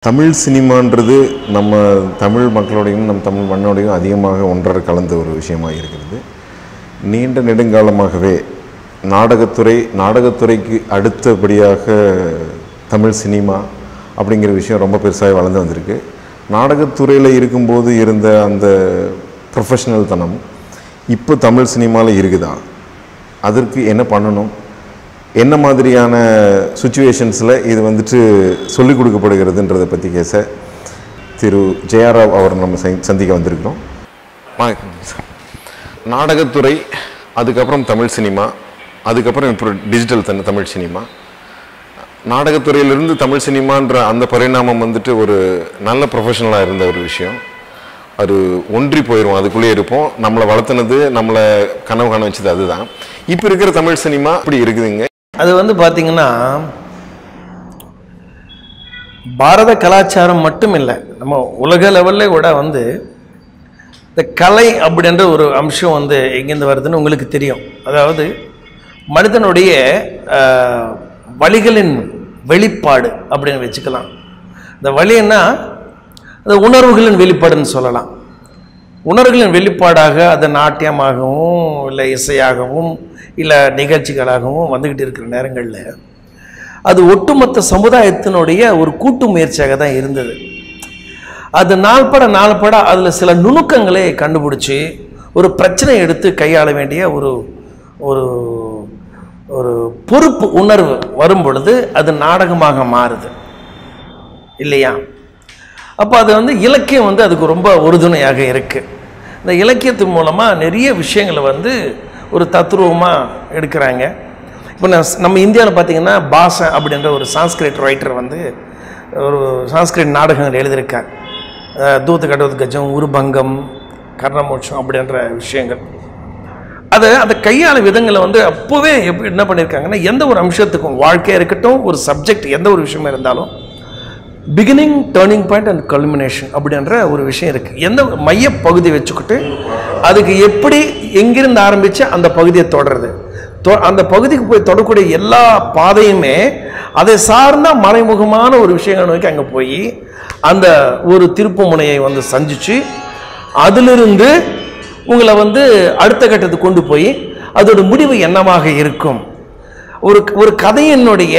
தமிழ் சினிமான்றது நம்ம தமிழ் மக்களோடையும் நம் தமிழ் மண்ணோடையும் அதிகமாக ஒன்றரை கலந்த ஒரு விஷயமாக இருக்கிறது நீண்ட நெடுங்காலமாகவே நாடகத்துறை நாடகத்துறைக்கு அடுத்தபடியாக தமிழ் சினிமா அப்படிங்கிற விஷயம் ரொம்ப பெருசாக வளர்ந்து வந்திருக்கு நாடகத்துறையில் இருக்கும்போது இருந்த அந்த ப்ரொஃபஷனல் தனம் இப்போ தமிழ் சினிமாவில் இருக்குதா அதற்கு என்ன பண்ணணும் என்ன மாதிரியான சுச்சுவேஷன்ஸில் இது வந்துட்டு சொல்லிக் கொடுக்கப்படுகிறதுன்றதை பற்றி பேச திரு ஜெயாராவ் அவர் நம்ம சந்தி- சந்திக்க வந்திருக்கிறோம் வணக்கம் சார் நாடகத்துறை அதுக்கப்புறம் தமிழ் சினிமா அதுக்கப்புறம் இப்போ டிஜிட்டல் தன் தமிழ் சினிமா நாடகத்துறையிலிருந்து தமிழ் சினிமான்ற அந்த பரிணாமம் வந்துட்டு ஒரு நல்ல ப்ரொஃபஷனலாக இருந்த ஒரு விஷயம் அது ஒன்றி போயிடும் அதுக்குள்ளே இருப்போம் நம்மளை வளர்த்துனது நம்மளை கனவு காண வச்சது அதுதான் இப்போ இருக்கிற தமிழ் சினிமா இப்படி இருக்குதுங்க அது வந்து பார்த்தீங்கன்னா பாரத கலாச்சாரம் மட்டும் இல்லை நம்ம உலக லெவலில் கூட வந்து இந்த கலை அப்படின்ற ஒரு அம்சம் வந்து எங்கேருந்து வருதுன்னு உங்களுக்கு தெரியும் அதாவது மனிதனுடைய ஆஹ், வழிகளின் வெளிப்பாடு அப்படின்னு வச்சுக்கலாம் இந்த வழின்னா அது உணர்வுகளின் வெளிப்பாடுன்னு சொல்லலாம் உணர்வுகளின் வெளிப்பாடாக அது நாட்டியமாகவும் இல்லை இசையாகவும் இல்லை நிகழ்ச்சிகளாகவும் வந்துக்கிட்டு இருக்கிற நேரங்களில் அது ஒட்டுமொத்த சமுதாயத்தினுடைய ஒரு கூட்டு முயற்சியாக தான் இருந்தது அது நாள்பட நாள்பட அதில் சில நுணுக்கங்களை கண்டுபிடிச்சி ஒரு பிரச்சனை எடுத்து கையாள வேண்டிய ஒரு ஒரு ஒரு பொறுப்பு உணர்வு வரும் பொழுது அது நாடகமாக மாறுது இல்லையா அப்போ அது வந்து இலக்கியம் வந்து அதுக்கு ரொம்ப உறுதுணையாக இருக்குது இந்த இலக்கியத்தின் மூலமாக நிறைய விஷயங்களை வந்து ஒரு தத்ரூபமாக எடுக்கிறாங்க இப்போ நான் நம்ம இந்தியாவில் பார்த்தீங்கன்னா பாஷா அப்படின்ற ஒரு சான்ஸ்கிரிட் ரைட்டர் வந்து ஒரு சான்ஸ்கிரிட் நாடகங்கள் எழுதியிருக்கார் அஹ் தூத்து கட்டுவது கஜம் உருபங்கம் கர்ணமோட்சம் அப்படின்ற விஷயங்கள் அதை அந்த கையாள விதங்களை வந்து அப்போவே எப்படி என்ன பண்ணியிருக்காங்கன்னா எந்த ஒரு அம்சத்துக்கும் வாழ்க்கையாக இருக்கட்டும் ஒரு சப்ஜெக்ட் எந்த ஒரு விஷயமா இருந்தாலும் beginning turning point and culmination அப்படின்ற ஒரு விஷயம் இருக்குது எந்த மைய பகுதி வச்சுக்கிட்டு அதுக்கு எப்படி எங்கிருந்து ஆரம்பித்து அந்த பகுதியை தொடருது தொ- அந்த பகுதிக்கு போய் தொடக்கூடிய எல்லா பாதையுமே அதை சார்ந்த மறைமுகமான ஒரு விஷயங்கள் நோக்கி அங்கே போய் அந்த ஒரு திருப்பு முனையை வந்து சந்திச்சு அதிலிருந்து உங்களை வந்து அடுத்த கட்டத்துக்கு கொண்டு போய் அதோட முடிவு என்னவாக இருக்கும் ஒரு ஒரு கதையினுடைய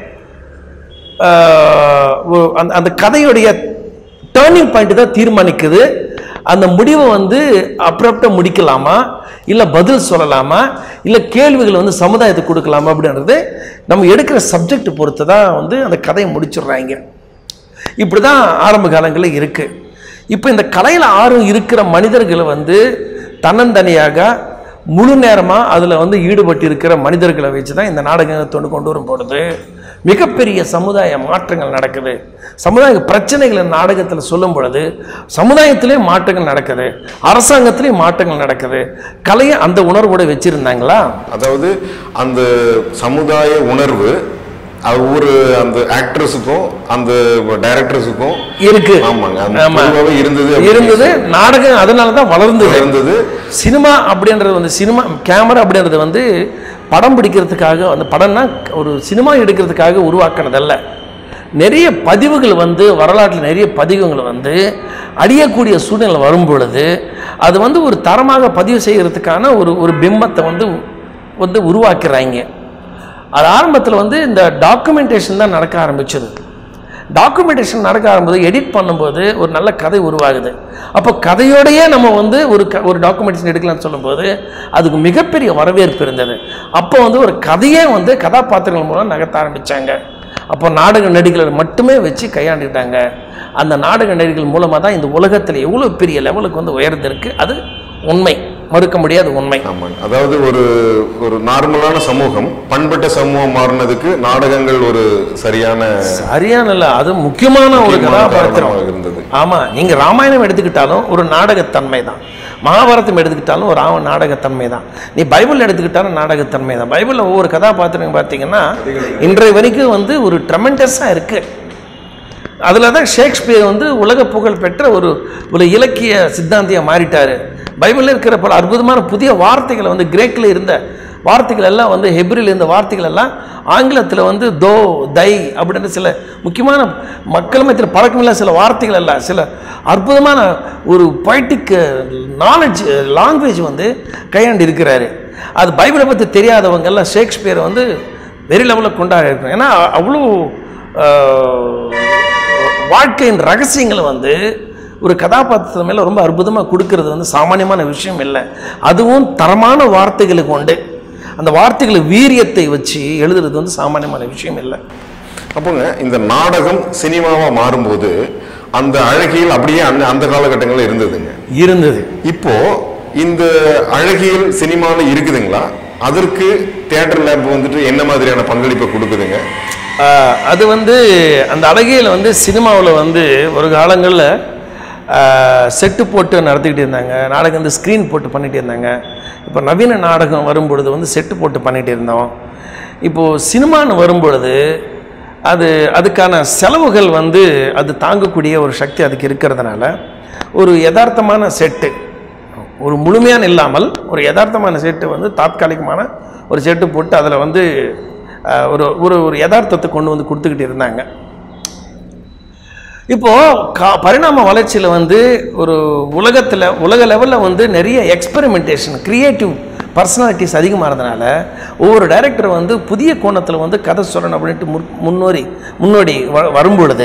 ஆஹ், ஒரு- அந்த அந்த கதையுடைய டேர்னிங் பாயிண்ட் தான் தீர்மானிக்குது அந்த முடிவை வந்து அப்ரப்டாக முடிக்கலாமா இல்லை பதில் சொல்லலாமா இல்லை கேள்விகள் வந்து சமுதாயத்துக்கு கொடுக்கலாமா அப்படின்றது நம்ம எடுக்கிற சப்ஜெக்ட் பொறுத்து தான் வந்து அந்த கதையை முடிச்சிடுறாங்க இப்படி தான் ஆரம்ப காலங்களில் இருக்குது இப்போ இந்த கலையில் ஆர்வம் இருக்கிற மனிதர்களை வந்து தன்னந்தனியாக முழு நேரமாக அதில் வந்து ஈடுபட்டு இருக்கிற மனிதர்களை வச்சு தான் இந்த நாடகத்தை கொண்டு வரும் பொழுது மிகப்பெரிய சமுதாய மாற்றங்கள் நடக்குது சமுதாய பிரச்சனைகளை நாடகத்தில் சொல்லும் பொழுது சமுதாயத்திலே மாற்றங்கள் நடக்குது அரசாங்கத்திலே மாற்றங்கள் நடக்குது கலையை அந்த உணர்வோடு வச்சுருந்தாங்களா அதாவது அந்த சமுதாய உணர்வு அது ஒரு அந்த ஆக்ட்ரஸுக்கும் அந்த டைரக்டர்ஸுக்கும் இருக்கு ஆமாங்க அந்த ஆமா. பொதுவாகவே இருந்தது அப்படின்னு இருந்தது நாடகம் அதனால தான் வளர்ந்தது இருந்தது சினிமா அப்படின்றது வந்து சினிமா கேமரா அப்படின்றது வந்து படம் பிடிக்கிறதுக்காக அந்த படம்னா ஒரு சினிமா எடுக்கிறதுக்காக உருவாக்கினதல்ல நிறைய பதிவுகள் வந்து வரலாற்றில் நிறைய பதிவுகள் வந்து அழியக்கூடிய சூழ்நிலை வரும் பொழுது அது வந்து ஒரு தரமாக பதிவு செய்கிறதுக்கான ஒரு ஒரு பிம்பத்தை வந்து வந்து உருவாக்குறாங்க அது ஆரம்பத்தில் வந்து இந்த டாக்குமெண்டேஷன் தான் நடக்க ஆரம்பிச்சது டாக்குமெண்டேஷன் நடக்க ஆரம்பிச்சு எடிட் பண்ணும்போது ஒரு நல்ல கதை உருவாகுது அப்போ கதையோடையே நம்ம வந்து ஒரு க ஒரு டாக்குமெண்டேஷன் எடுக்கலாம்னு சொல்லும்போது அதுக்கு மிகப்பெரிய வரவேற்பு இருந்தது அப்போ வந்து ஒரு கதையே வந்து கதாபாத்திரங்கள் மூலம் நகர்த்த ஆரம்பித்தாங்க அப்போ நாடக நடிகர்கள் மட்டுமே வச்சு கையாண்டுட்டாங்க அந்த நாடக நடிகர்கள் மூலமாக தான் இந்த உலகத்தில் எவ்வளோ பெரிய லெவலுக்கு வந்து உயர்ந்திருக்கு அது உண்மை மறுக்க முடியாத உண்மை ஆமாங்க அதாவது ஒரு ஒரு நார்மலான சமூகம் பண்பட்ட சமூகம் மாறினதுக்கு நாடகங்கள் ஒரு சரியான சரியான இல்ல அது முக்கியமான ஒரு முக்கியமான கதாபாத்திரம் காரணமாக இருந்தது ஆமா நீங்க ராமாயணம் எடுத்துக்கிட்டாலும் ஒரு நாடகத்தன்மை தான் மகாபாரதம் எடுத்துக்கிட்டாலும் ஒரு ராம நாடகத்தன்மை தான் நீ பைபிள் எடுத்துக்கிட்டாலும் நாடகத்தன்மை தான் பைபிளில் ஒவ்வொரு கதாபாத்திரம் பார்த்தீங்கன்னா இன்றைய வரைக்கும் வந்து ஒரு ட்ரெமெண்டஸாக இருக்கு அதில் தான் ஷேக்ஸ்பியர் வந்து உலக புகழ் பெற்ற ஒரு ஒரு இலக்கிய சித்தாந்தியாக மாறிட்டாரு பைபிளில் இருக்கிற பல அற்புதமான புதிய வார்த்தைகளை வந்து கிரேக்கில் இருந்த வார்த்தைகள் எல்லாம் வந்து ஹெப்ரில் இந்த வார்த்தைகள் எல்லாம் ஆங்கிலத்தில் வந்து தோ தை அப்படின்ற சில முக்கியமான மக்கள் மத்தியில் பழக்கமில்ல சில வார்த்தைகள் எல்லாம் சில அற்புதமான ஒரு பொய்டிக் நாலேஜ் லாங்குவேஜ் வந்து கையாண்டு இருக்கிறாரு அது பைபிளை பற்றி தெரியாதவங்க எல்லாம் ஷேக்ஸ்பியர் வந்து வெரி லெவலில் கொண்டாடி இருக்கணும் ஏன்னா அவ்வளோ ஆஹ், வாழ்க்கையின் ரகசியங்களை வந்து ஒரு கதாபாத்திரத்து மேலே ரொம்ப அற்புதமாக கொடுக்கறது வந்து சாமானியமான விஷயம் இல்லை அதுவும் தரமான வார்த்தைகளை கொண்டு அந்த வார்த்தைகளை வீரியத்தை வச்சு எழுதுறது வந்து சாமானியமான விஷயம் இல்லை அப்போங்க இந்த நாடகம் சினிமாவா மாறும்போது அந்த அழகியல் அப்படியே அந்த அந்த காலகட்டங்களில் இருந்ததுங்க இருந்தது இப்போ இந்த அழகியல் சினிமாவில் இருக்குதுங்களா அதற்கு தியேட்டர் லேப் வந்துட்டு என்ன மாதிரியான பங்களிப்பை கொடுக்குதுங்க ஆஹ், அது வந்து அந்த அழகியில் வந்து சினிமாவில் வந்து ஒரு காலங்களில் செட்டு போட்டு நடத்திக்கிட்டு இருந்தாங்க நாடகம் வந்து ஸ்க்ரீன் போட்டு பண்ணிகிட்டு இருந்தாங்க இப்போ நவீன நாடகம் வரும்பொழுது வந்து செட்டு போட்டு பண்ணிகிட்டு இருந்தோம் இப்போது சினிமான்னு வரும்பொழுது அது அதுக்கான செலவுகள் வந்து அது தாங்கக்கூடிய ஒரு சக்தி அதுக்கு இருக்கிறதுனால ஒரு யதார்த்தமான செட்டு ஒரு முழுமையான இல்லாமல் ஒரு யதார்த்தமான செட்டு வந்து தாத்காலிகமான ஒரு செட்டு போட்டு அதில் வந்து அஹ், ஒரு ஒரு ஒரு யதார்த்தத்தை கொண்டு வந்து கொடுத்துக்கிட்டு இருந்தாங்க இப்போது கா பரிணாம வளர்ச்சியில் வந்து ஒரு உலகத்தில் உலக லெவலில் வந்து நிறைய எக்ஸ்பெரிமெண்டேஷன் க்ரியேட்டிவ் பர்சனாலிட்டிஸ் அதிகமாக இருந்தனால ஒவ்வொரு டைரக்டர் வந்து புதிய கோணத்தில் வந்து கதை சொல்லணும் அப்படின்ட்டு முன் முன்னோரி முன்னோடி வ வரும்பொழுது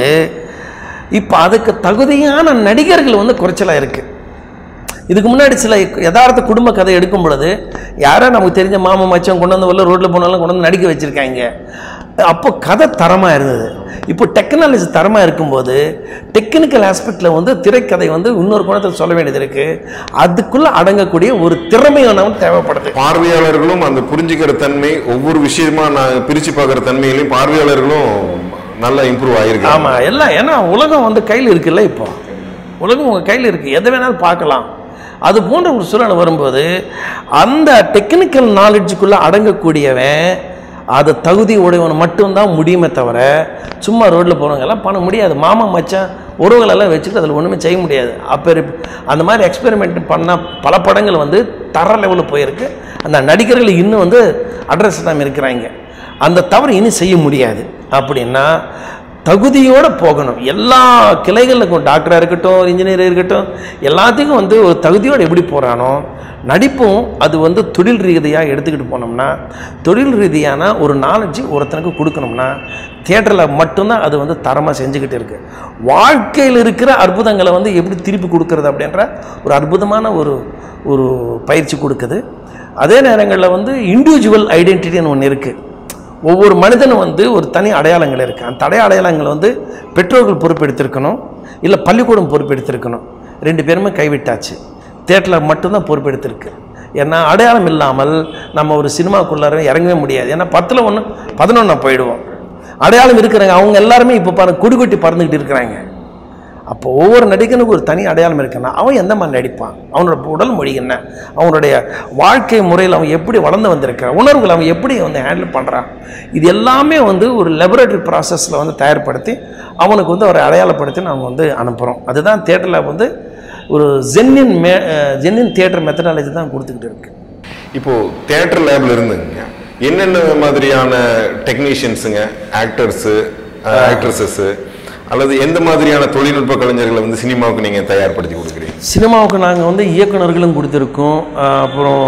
இப்போ அதுக்கு தகுதியான நடிகர்கள் வந்து குறைச்சலாக இருக்குது இதுக்கு முன்னாடி சில யதார்த்த குடும்ப கதை எடுக்கும் பொழுது யாரோ நமக்கு தெரிஞ்ச மாமா மச்சான் கொண்டு வந்து உள்ள ரோட்டில் போனாலும் கொண்டு வந்து நடிக்க வச்சுருக்காங்க அப்போ கதை தரமாக இருந்தது இப்போ டெக்னாலஜி தரமாக இருக்கும்போது டெக்னிக்கல் ஆஸ்பெக்டில் வந்து திரைக்கதை வந்து இன்னொரு கோணத்தில் சொல்ல வேண்டியது இருக்குது அதுக்குள்ளே அடங்கக்கூடிய ஒரு திறமையானவன் தேவைப்படுது பார்வையாளர்களும் அந்த புரிஞ்சுக்கிற தன்மை ஒவ்வொரு விஷயமா நான் பிரிச்சு பார்க்குற தன்மையிலையும் பார்வையாளர்களும் நல்லா இம்ப்ரூவ் ஆயிருக்கு ஆமாம் எல்லாம் ஏன்னா உலகம் வந்து கையில் இருக்குல்ல இப்போ உலகம் உங்கள் கையில் இருக்குது எதை வேணாலும் பார்க்கலாம் அது போன்ற ஒரு சூழ்நிலை வரும்போது அந்த டெக்னிக்கல் நாலேஜுக்குள்ளே அடங்கக்கூடியவன் அது தகுதி உடையவன் மட்டும்தான் முடியுமே தவிர சும்மா ரோட்டில் போகிறவங்க எல்லாம் பண்ண முடியாது மாமா மச்சான் உறவுகளெல்லாம் வச்சுட்டு அதில் ஒன்றுமே செய்ய முடியாது அப்போ அந்த மாதிரி எக்ஸ்பெரிமெண்ட் பண்ண பல படங்கள் வந்து தர லெவலில் போயிருக்கு அந்த நடிகர்கள் இன்னும் வந்து அட்ரஸ் இல்லாமல் இருக்கிறாங்க அந்த தவறு இனி செய்ய முடியாது அப்படின்னா தகுதியோடு போகணும் எல்லா கிளைகளுக்கும் டாக்டராக இருக்கட்டும் இன்ஜினியர் இருக்கட்டும் எல்லாத்துக்கும் வந்து ஒரு தகுதியோடு எப்படி போகிறானோ நடிப்பும் அது வந்து தொழில் ரீதியாக எடுத்துக்கிட்டு போனோம்னா தொழில் ரீதியான ஒரு நாலேஜ் ஒருத்தனுக்கு கொடுக்கணும்னா தியேட்டரில் மட்டும்தான் அது வந்து தரமாக செஞ்சுக்கிட்டு இருக்கு வாழ்க்கையில் இருக்கிற அற்புதங்களை வந்து எப்படி திருப்பி கொடுக்கறது அப்படின்ற ஒரு அற்புதமான ஒரு ஒரு பயிற்சி கொடுக்குது அதே நேரங்களில் வந்து இண்டிவிஜுவல் ஐடென்டிட்டின்னு ஒன்று இருக்குது ஒவ்வொரு மனிதனும் வந்து ஒரு தனி அடையாளங்கள் இருக்குது அந்த தடை அடையாளங்களை வந்து பெற்றோர்கள் பொறுப்பெடுத்திருக்கணும் இல்லை பள்ளிக்கூடம் பொறுப்பெடுத்திருக்கணும் ரெண்டு பேருமே கைவிட்டாச்சு தேட்டரில் மட்டும்தான் பொறுப்பெடுத்திருக்கு ஏன்னா அடையாளம் இல்லாமல் நம்ம ஒரு சினிமாக்குள்ளார இறங்கவே முடியாது ஏன்னா பத்தில் ஒன்று பதினொன்றா போயிடுவோம் அடையாளம் இருக்கிறாங்க அவங்க எல்லாருமே இப்போ பாருங்க குடி கொட்டி பறந்துக்கிட்டு இருக்கிறாங்க அப்போ ஒவ்வொரு நடிகனுக்கும் ஒரு தனி அடையாளம் இருக்குன்னா அவன் எந்த மாதிரி நடிப்பான் அவனோட உடல் மொழி என்ன அவனுடைய வாழ்க்கை முறையில் அவன் எப்படி வளர்ந்து வந்திருக்கான் உணர்வுகள் அவன் எப்படி வந்து ஹேண்டில் பண்ணுறான் இது எல்லாமே வந்து ஒரு லெபரேட்டரி ப்ராசஸில் வந்து தயார்படுத்தி அவனுக்கு வந்து ஒரு அடையாளப்படுத்தி நாங்கள் வந்து அனுப்புகிறோம் அதுதான் தேட்டரில் வந்து ஒரு ஜென்னின் மே ஜென்னின் தியேட்டர் மெத்தடாலஜி தான் கொடுத்துக்கிட்டு இருக்கு இப்போ தியேட்டர் லேப்ல இருந்துங்க என்னென்ன மாதிரியான டெக்னீஷியன்ஸுங்க ஆக்டர்ஸு ஆக்ட்ரஸஸ் அல்லது எந்த மாதிரியான தொழில்நுட்ப கலைஞர்களை வந்து சினிமாவுக்கு நீங்க தயார்படுத்தி கொடுக்குறீங்க சினிமாவுக்கு நாங்கள் வந்து இயக்குனர்களும் கொடுத்துருக்கோம் அஹ் அப்புறம்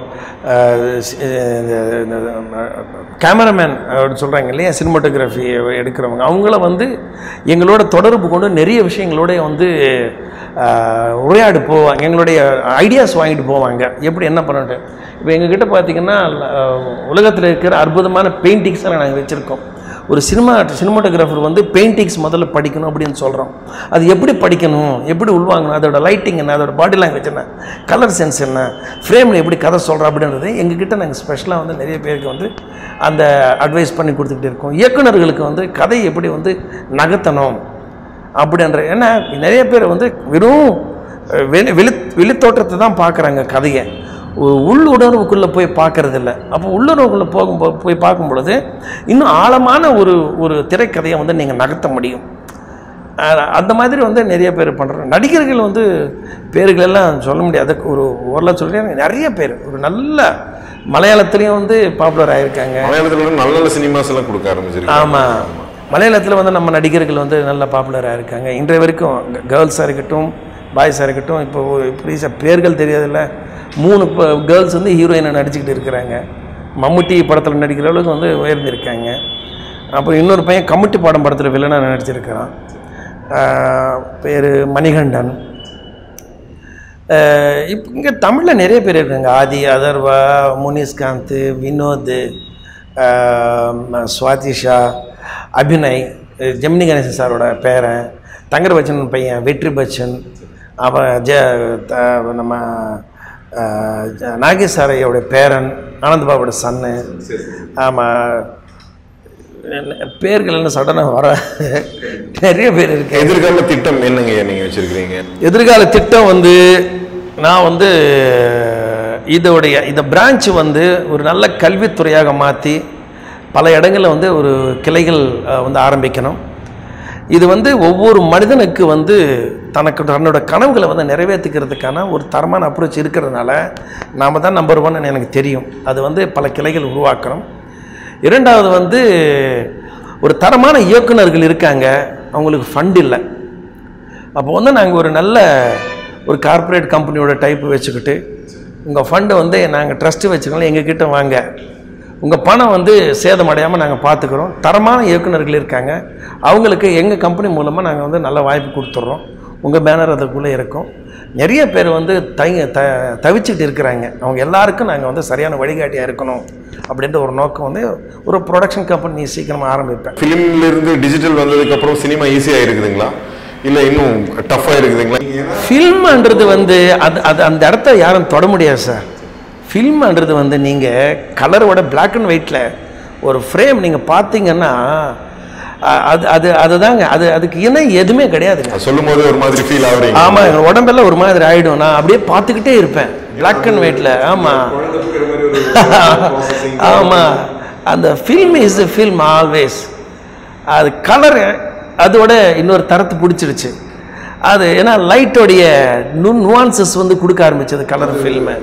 அஹ் சி- இந்த இந்த கேமராமேன் அப்படின்னு சொல்கிறாங்க இல்லையா சினிமாட்டோகிராஃபி எடுக்கிறவங்க அவங்கள வந்து எங்களோட தொடர்பு கொண்டு நிறைய விஷயங்களோட வந்து அஹ், உரையாடி போவாங்க எங்களுடைய ஐடியாஸ் வாங்கிட்டு போவாங்க எப்படி என்ன பண்ணட்டு இப்போ எங்ககிட்ட பார்த்தீங்கன்னா உலகத்தில் இருக்கிற அற்புதமான பெயிண்டிங்ஸ் எல்லாம் நாங்கள் வச்சுருக்கோம் ஒரு சினிமா சினிமாட்டோகிராஃபர் வந்து பெயிண்டிங்ஸ் முதல்ல படிக்கணும் அப்படின்னு சொல்கிறோம் அது எப்படி படிக்கணும் எப்படி உள்வாங்கணும் அதோட லைட்டிங் என்ன அதோட பாடி லாங்குவேஜ் என்ன கலர் சென்ஸ் என்ன ஃப்ரேமில் எப்படி கதை சொல்கிறோம் அப்படின்றது எங்ககிட்ட நாங்கள் ஸ்பெஷலாக வந்து நிறைய பேருக்கு வந்து அந்த அட்வைஸ் பண்ணி கொடுத்துக்கிட்டு இருக்கோம் இயக்குனர்களுக்கு வந்து கதை எப்படி வந்து நகர்த்தணும் அப்படின்ற ஏன்னா நிறைய பேர் வந்து வெறும் அஹ், வெளி வெளி வெளித்தோற்றத்தை தான் பார்க்குறாங்க கதையை ஒரு உள் உணர்வுக்குள்ளே போய் பார்க்கறது இல்லை அப்போ உள்ளுணர்வுக்குள்ளே போகும் போ- போய் பார்க்கும் பொழுது இன்னும் ஆழமான ஒரு ஒரு திரைக்கதையை வந்து நீங்கள் நகர்த்த முடியும் அஹ் அந்த மாதிரி வந்து நிறைய பேர் பண்ணுறாங்க நடிகர்கள் வந்து பேர்கள் எல்லாம் சொல்ல முடியாது ஒரு ஓரளவு சொல்லி நிறைய பேர் ஒரு நல்ல மலையாளத்துலேயும் வந்து பாப்புலர் ஆயிருக்காங்க மலையாளத்துல நல்ல நல்ல சினிமாஸ் எல்லாம் கொடுக்க ஆரம்பிச்சிருக்காங்க ஆமாம் மலையாளத்தில் வந்து நம்ம நடிகர்கள் வந்து நல்ல பாப்புலராக இருக்காங்க இன்றைய வரைக்கும் கேர்ள்ஸாக இருக்கட்டும் பாய்ஸாக இருக்கட்டும் இப்போ ரீசா பேர்கள் தெரியாதுல்ல மூணு கேர்ள்ஸ் வந்து ஹீரோயினை நடிச்சுக்கிட்டு இருக்கிறாங்க மம்முட்டி படத்தில் நடிக்கிற அளவுக்கு வந்து உயர்ந்திருக்காங்க அப்புறம் இன்னொரு பையன் கம்முட்டி பாடம் படத்தில் வில்லனாக நடிச்சிருக்கிறான் பேர் மணிகண்டன் இப்போ இங்கே தமிழில் நிறைய பேர் இருக்காங்க ஆதி அதர்வா முனிஷ்காந்த் வினோத் ஆஹ் சுவாதிஷா அபிநய் அஹ் ஜெமினி கணேசன் சாரோட பேரன் தங்கர் பச்சன் பையன் வெற்றி பச்சன் அப்புறம் ஜ த- நம்ம ஆஹ் ஜ- நாகேஷ் சாரையோட பேரன் ஆனந்த் பாபோட சன்னு ஆமாம் பேர்கள் என்ன சடனாக வர நிறைய பேர் இருக்கு எதிர்கால திட்டம் என்னங்க நீங்க வச்சிருக்கீங்க எதிர்கால திட்டம் வந்து நான் வந்து இதோடைய இந்த பிரான்ச் வந்து ஒரு நல்ல கல்வித்துறையாக மாற்றி பல இடங்களில் வந்து ஒரு கிளைகள் அஹ், வந்து ஆரம்பிக்கணும் இது வந்து ஒவ்வொரு மனிதனுக்கு வந்து தனக்கு தன்னோட கனவுகளை வந்து நிறைவேற்றிக்கிறதுக்கான ஒரு தரமான அப்ரோச் இருக்கிறதுனால நாம் தான் நம்பர் ஒன்னு எனக்கு தெரியும் அது வந்து பல கிளைகள் உருவாக்கணும் இரண்டாவது வந்து ஒரு தரமான இயக்குனர்கள் இருக்காங்க அவங்களுக்கு ஃபண்ட் இல்லை அப்போ வந்து நாங்கள் ஒரு நல்ல ஒரு கார்ப்பரேட் கம்பெனியோட டைப் வச்சுக்கிட்டு உங்கள் ஃபண்டை வந்து நாங்கள் ட்ரஸ்ட்டு வச்சுக்கலாம் எங்ககிட்ட வாங்க உங்கள் பணம் வந்து சேதமடையாமல் நாங்கள் பார்த்துக்குறோம் தரமான இயக்குனர்கள் இருக்காங்க அவங்களுக்கு எங்கள் கம்பெனி மூலமாக நாங்கள் வந்து நல்ல வாய்ப்பு கொடுத்துட்றோம் உங்கள் பேனர் அதுக்குள்ளே இருக்கும் நிறைய பேர் வந்து தை த தவிச்சிட்டு இருக்கிறாங்க அவங்க எல்லாருக்கும் நாங்கள் வந்து சரியான வழிகாட்டியாக இருக்கணும் அப்படின்ற ஒரு நோக்கம் வந்து ஒரு ப்ரொடக்ஷன் கம்பெனி சீக்கிரமாக ஆரம்பிப்பேன் ஃபிலிம்ல இருந்து டிஜிட்டல் வந்ததுக்கு அப்புறம் சினிமா ஈஸியா இருக்குதுங்களா இல்ல இன்னும் டஃபா இருக்குதுங்களா ஃபில்ம்ன்றது வந்து அது அது அந்த இடத்த யாரும் தொட முடியாது சார் ஃபில்ம்ன்றது வந்து நீங்கள் கலரோட Black அண்ட் ஒயிட்டில் ஒரு ஃப்ரேம் நீங்கள் பார்த்தீங்கன்னா அ- அது அது அதுதாங்க அது அதுக்கு இணை எதுவுமே கிடையாதுங்க சொல்லும் போது ஒரு மாதிரி ஃபீல் ஆகுறீங்க ஆமாம் எங்கள் உடம்பெல்லாம் ஒரு மாதிரி ஆகிடும் நான் அப்படியே பார்த்துக்கிட்டே இருப்பேன் Black அண்ட் ஒயிட்டில் ஆமாம் ஆமாம் அந்த film is the film always அது கலர் அதோட இன்னொரு தரத்து பிடிச்சிருச்சு அது ஏன்னா லைட்டோடைய நு நுவான்சஸ் வந்து கொடுக்க ஆரம்பிச்சது கலர் ஃபில்மு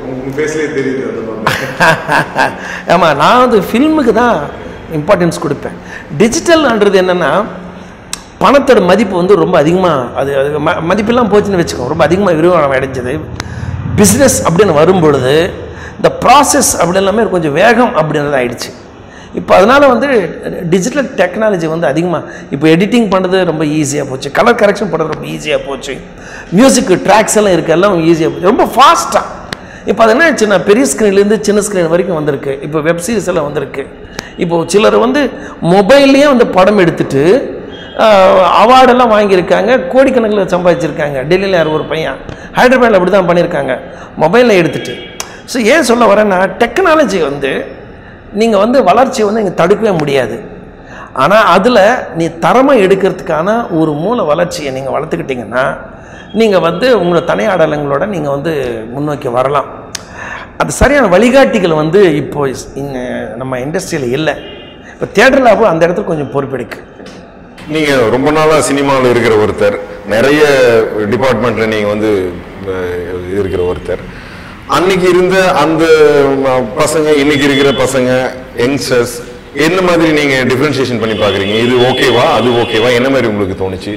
ஆமாம் நான் வந்து ஃபில்முக்கு தான் இம்பார்ட்டன்ஸ் கொடுப்பேன் டிஜிட்டல்ன்றது என்னென்னா பணத்தோட மதிப்பு வந்து ரொம்ப அதிகமாக அது அது ம மதிப்பெல்லாம் போச்சுன்னு வச்சுக்கோ ரொம்ப அதிகமாக விரிவானம் அடைஞ்சது பிஸ்னஸ் அப்படின்னு வரும்பொழுது இந்த ப்ராசஸ் அப்படி எல்லாமே கொஞ்சம் வேகம் அப்படின்றது ஆயிடுச்சு இப்போ அதனால் வந்து டிஜிட்டல் டெக்னாலஜி வந்து அதிகமாக இப்போ எடிட்டிங் பண்ணுறது ரொம்ப ஈஸியாக போச்சு கலர் கரெக்ஷன் பண்ணுறது ரொம்ப ஈஸியாக போச்சு மியூசிக் ட்ராக்ஸ் எல்லாம் இருக்குது எல்லாம் ஈஸியாக போச்சு ரொம்ப ஃபாஸ்ட்டாக இப்போ அது என்ன ஆச்சுன்னா பெரிய ஸ்க்ரீன்லேருந்து சின்ன ஸ்க்ரீன் வரைக்கும் வந்திருக்கு இப்போ வெப் சீரிஸ் எல்லாம் வந்திருக்கு இப்போ சிலர் வந்து மொபைல்லையே வந்து படம் எடுத்துட்டு அவார்டெல்லாம் வாங்கியிருக்காங்க கோடிக்கணக்கில் சம்பாதிச்சிருக்காங்க டெல்லியில் யார் ஒரு பையன் ஹைதராபாத்தில் அப்படி தான் பண்ணியிருக்காங்க மொபைலில் எடுத்துட்டு ஸோ ஏன் சொல்ல வரேன்னா டெக்னாலஜி வந்து நீங்கள் வந்து வளர்ச்சியை வந்து இங்கே தடுக்கவே முடியாது ஆனால் அதில் நீ தரமாக எடுக்கிறதுக்கான ஒரு மூல வளர்ச்சியை நீங்கள் வளர்த்துக்கிட்டிங்கன்னா நீங்கள் வந்து உங்களோட தனியாடலங்களோட நீங்கள் வந்து முன்னோக்கி வரலாம் அது சரியான வழிகாட்டிகள் வந்து இப்போ இஸ்- இங்க நம்ம இண்டஸ்ட்ரியில் இல்லை இப்போ தேட்டர் லாபம் அந்த இடத்துல கொஞ்சம் பொறுப்பெடுக்கு நீங்க ரொம்ப நாளா சினிமாவில் இருக்கிற ஒருத்தர் நிறைய டிபார்ட்மெண்ட்ல நீங்க வந்து அஹ், இருக்கிற ஒருத்தர் அன்னைக்கு இருந்த அந்த அஹ், பசங்க இன்னைக்கு இருக்கிற பசங்க யங்ஸ்டர்ஸ் என்ன மாதிரி நீங்க டிஃபரன்ஷியேஷன் பண்ணி பாக்குறீங்க இது ஓகேவா அது ஓகேவா என்ன மாதிரி உங்களுக்கு தோணுச்சு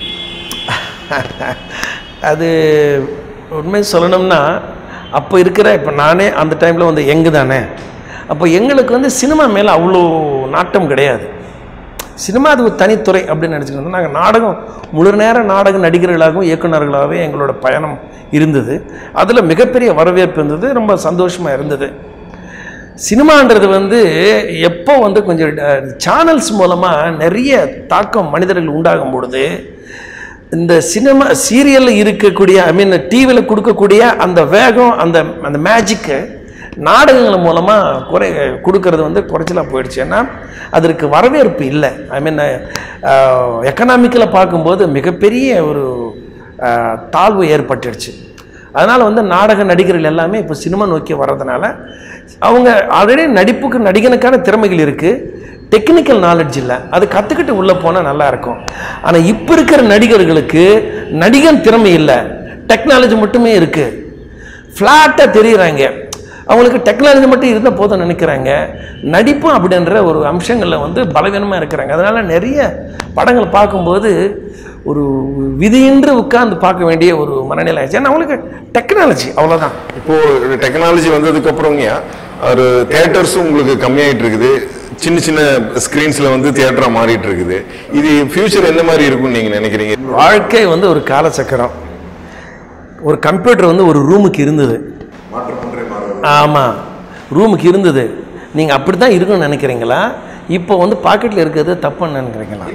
அது உண்மை சொல்லணும்னா அப்போ இருக்கிற இப்போ நானே அந்த டைமில் வந்து எங்கு தானே அப்போ எங்களுக்கு வந்து சினிமா மேலே அவ்வளோ நாட்டம் கிடையாது சினிமா அது ஒரு தனித்துறை அப்படின்னு நினச்சிக்கிட்டு நாங்கள் நாடகம் முழு நேர நாடக நடிகர்களாகவும் இயக்குனர்களாகவே எங்களோட பயணம் இருந்தது அதில் மிகப்பெரிய வரவேற்பு இருந்தது ரொம்ப சந்தோஷமாக இருந்தது சினிமான்றது வந்து எப்போ வந்து கொஞ்சம் சேனல்ஸ் மூலமாக நிறைய தாக்கம் மனிதர்கள் உண்டாகும் பொழுது இந்த சினிமா சீரியலில் இருக்கக்கூடிய ஐ மீன் டிவியில் கொடுக்கக்கூடிய அந்த வேகம் அந்த அந்த மேஜிக்கு நாடகங்கள் மூலமாக குறை கொடுக்கறது வந்து குறைச்சலாக போயிடுச்சு ஏன்னா அதற்கு வரவேற்பு இல்லை ஐ மீன் எக்கனாமிக்கில் பார்க்கும்போது மிகப்பெரிய ஒரு அஹ், தாழ்வு ஏற்பட்டுடுச்சு அதனால் வந்து நாடக நடிகர்கள் எல்லாமே இப்போ சினிமா நோக்கி வர்றதுனால அவங்க ஆல்ரெடி நடிப்புக்கு நடிகனுக்கான திறமைகள் இருக்குது டெக்னிக்கல் நாலேஜ் இல்லை அது கற்றுக்கிட்டு உள்ளே போனால் நல்லா இருக்கும் ஆனால் இப்போ இருக்கிற நடிகர்களுக்கு நடிகன் திறமை இல்லை டெக்னாலஜி மட்டுமே இருக்குது ஃப்ளாட்டாக தெரியுறாங்க அவங்களுக்கு டெக்னாலஜி மட்டும் இருந்தால் போதும் நினைக்கிறாங்க நடிப்பு அப்படின்ற ஒரு அம்சங்களில் வந்து பலவீனமாக இருக்கிறாங்க அதனால் நிறைய படங்கள் பார்க்கும்போது ஒரு விதியின்றி உட்கார்ந்து பார்க்க வேண்டிய ஒரு மனநிலை ஆயிடுச்சு ஏன்னா அவங்களுக்கு டெக்னாலஜி அவ்வளோதான் இப்போ டெக்னாலஜி வந்ததுக்கு அப்புறங்க ஒரு தேட்டர்ஸும் உங்களுக்கு கம்மியாயிட்டு இருக்குது சின்ன சின்ன ஸ்கிரீன்ஸ்ல வந்து தியேட்டரா மாறிட்டு இருக்குது இது ஃபியூச்சர் எந்த மாதிரி இருக்கும்னு நீங்க நினைக்கிறீங்க வாழ்க்கை வந்து ஒரு காலச்சக்கரம் ஒரு கம்ப்யூட்டர் வந்து ஒரு ரூமுக்கு இருந்தது ஆமாம் ரூமுக்கு இருந்தது நீங்கள் அப்படி தான் இருக்கணும்னு நினைக்கிறீங்களா இப்போ வந்து பாக்கெட்டில் இருக்கிறது தப்புன்னு நினைக்கிறீங்களா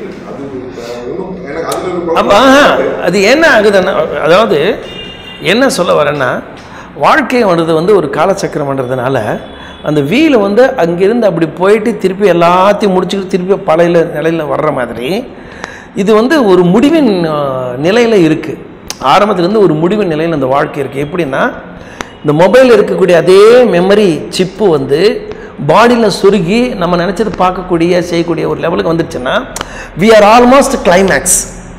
அப்போ ஆஹா, அது என்ன ஆகுதுன்னா அதாவது என்ன சொல்ல வரேன்னா வாழ்க்கைன்றது வந்து ஒரு காலச்சக்கரம்ன்றதுனால அந்த வீல் வந்து அங்கிருந்து அப்படி போயிட்டு திருப்பி எல்லாத்தையும் முடிச்சுக்கிட்டு திருப்பி பழைய நிலையில் வர்ற மாதிரி இது வந்து ஒரு முடிவின் நிலையில் இருக்குது ஆரம்பத்துலேருந்து ஒரு முடிவின் நிலையில் இந்த வாழ்க்கை இருக்குது எப்படின்னா இந்த மொபைலில் இருக்கக்கூடிய அதே மெமரி சிப்பு வந்து பாடியில் சுருகி நம்ம நினச்சது பார்க்கக்கூடிய செய்யக்கூடிய ஒரு லெவலுக்கு வந்துடுச்சுன்னா we are almost climax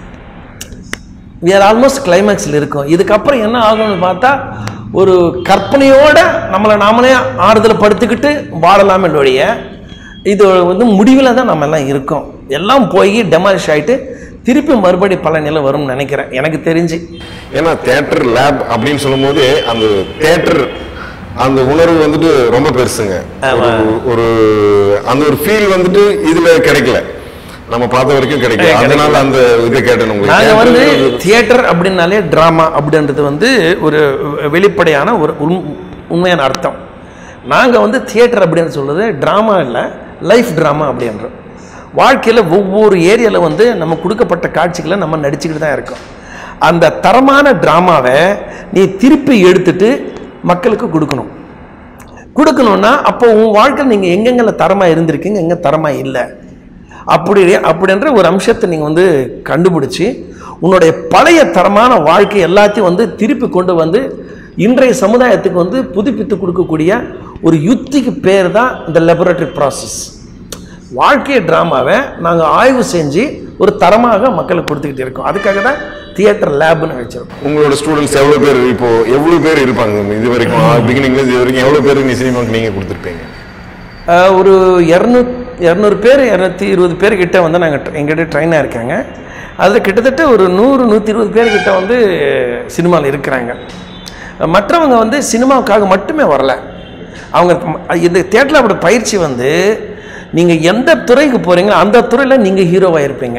we are almost கிளைமேக்ஸில் இருக்கோம் இதுக்கப்புறம் என்ன ஆகும்னு பார்த்தா ஒரு கற்பனையோட நம்மளை நாமளே ஆறுதல் படுத்திக்கிட்டு வாழலாமே ஒழிய இது வந்து முடிவில் தான் நம்ம எல்லாம் இருக்கோம் எல்லாம் போய் டெமாலிஷ் ஆகிட்டு திருப்பி மறுபடி பல நிலை வரும்னு நினைக்கிறேன் எனக்கு தெரிஞ்சு ஏன்னா தேட்டர் லேப் அப்படின்னு சொல்லும்போது அந்த தேட்டர் அந்த உணர்வு வந்துட்டு ரொம்ப பெருசுங்க ஒரு- ஒரு அந்த ஒரு ஃபீல் வந்துட்டு இதுல கிடைக்கல நம்ம பார்த்த வரைக்கும் கிடைக்கல அதனால அந்த இதை கேட்டேன் உங்களுக்கு நாங்கள் வந்து Theatre- தியேட்டர் அப்படின்னாலே ட்ராமா அப்படின்றது வந்து ஒரு வெளிப்படையான ஒரு உண் உண்மையான அர்த்தம் நாங்கள் வந்து தியேட்டர் அப்படின்னு சொல்றது ட்ராமா இல்லை லைஃப் ட்ராமா அப்படின்றோம் வாழ்க்கையில் ஒவ்வொரு ஏரியாவில் வந்து நம்ம கொடுக்கப்பட்ட காட்சிகளை நம்ம நடிச்சுக்கிட்டு தான் இருக்கோம் அந்த தரமான ட்ராமாவை நீ திருப்பி எடுத்துட்டு மக்களுக்கு கொடுக்கணும் கொடுக்கணும்னா அப்போ உன் வாழ்க்கை நீங்கள் எங்கெங்கெல்லாம் தரமாக இருந்திருக்கீங்க எங்கே தரமாக இல்லை அப்படி அப்படின்ற ஒரு அம்சத்தை நீங்கள் வந்து கண்டுபிடிச்சி உன்னுடைய பழைய தரமான வாழ்க்கை எல்லாத்தையும் வந்து திருப்பி கொண்டு வந்து இன்றைய சமுதாயத்துக்கு வந்து புதுப்பித்து கொடுக்கக்கூடிய ஒரு யுத்திக்கு பேர் தான் இந்த லெபரட்டரி ப்ராசஸ் வாழ்க்கை ட்ராமாவை நாங்கள் ஆய்வு செஞ்சு ஒரு தரமாக மக்களுக்கு கொடுத்துக்கிட்டு இருக்கோம் அதுக்காக தான் தியேட்டர் லேப்னு வச்சிருக்கோம் உங்களோட ஸ்டூடெண்ட்ஸ் எவ்வளவு பேர் இப்போ எவ்வளவு பேர் இருப்பாங்க இது வரைக்கும் பிகினிங்ல இது வரைக்கும் எவ்வளவு பேருக்கு நீ சினிமாக்கு நீங்க கொடுத்துருப்பீங்க ஆஹ் ஒரு இரநூ இரநூறு பேர் இரநூத்தி இருபது பேர் கிட்ட வந்து நாங்கள் எங்கிட்ட ட்ரெயினாக இருக்காங்க அதில் கிட்டத்தட்ட ஒரு நூறு நூற்றி இருபது பேர் கிட்ட வந்து சினிமாவில் இருக்கிறாங்க மற்றவங்க வந்து சினிமாவுக்காக மட்டுமே வரல அவங்க ம- இந்த தேட்டரில் அப்படி பயிற்சி வந்து நீங்கள் எந்த துறைக்கு போகிறீங்களோ அந்த துறையில் நீங்கள் ஹீரோவாக இருப்பீங்க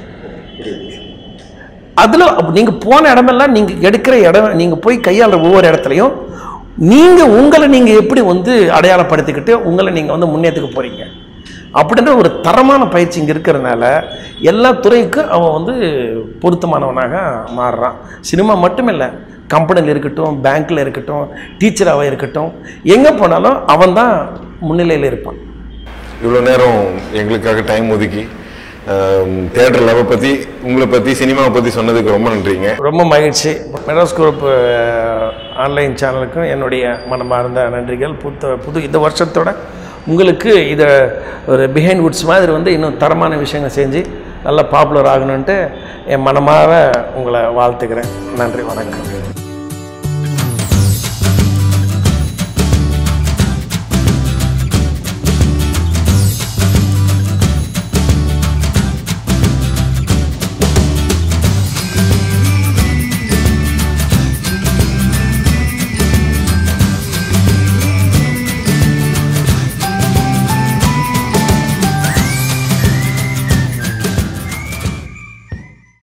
அதில் நீங்கள் போன இடமெல்லாம் நீங்கள் எடுக்கிற இடம் நீங்கள் போய் கையாளுற ஒவ்வொரு இடத்துலையும் நீங்கள் உங்களை நீங்கள் எப்படி வந்து அடையாளப்படுத்திக்கிட்டு உங்களை நீங்கள் வந்து முன்னேற்றுக்க போகிறீங்க அப்படின்ற ஒரு தரமான பயிற்சி இங்கே இருக்கிறதுனால எல்லா துறைக்கும் அவன் வந்து பொருத்தமானவனாக மாறுறான் சினிமா மட்டும் இல்லை கம்பெனியில் இருக்கட்டும் பேங்க்கில் இருக்கட்டும் டீச்சராக இருக்கட்டும் எங்கே போனாலும் அவன் தான் முன்னிலையில் இருப்பான் இவ்வளவு நேரம் எங்களுக்காக டைம் ஒதுக்கி தேட்டர் லவ பத்தி உங்களை பத்தி சினிமாவை பத்தி சொன்னதுக்கு ரொம்ப நன்றிங்க ரொம்ப மகிழ்ச்சி மெட்ராஸ் குரூப் ஆன்லைன் சேனலுக்கும் என்னுடைய மனமார்ந்த நன்றிகள் புத்த புது இந்த வருஷத்தோட உங்களுக்கு இதை ஒரு பிஹைண்ட் வுட்ஸ் மாதிரி வந்து இன்னும் தரமான விஷயங்கள் செஞ்சு நல்லா பாப்புலர் ஆகணுன்ட்டு என் மனமார உங்களை வாழ்த்துக்கிறேன் நன்றி வணக்கம்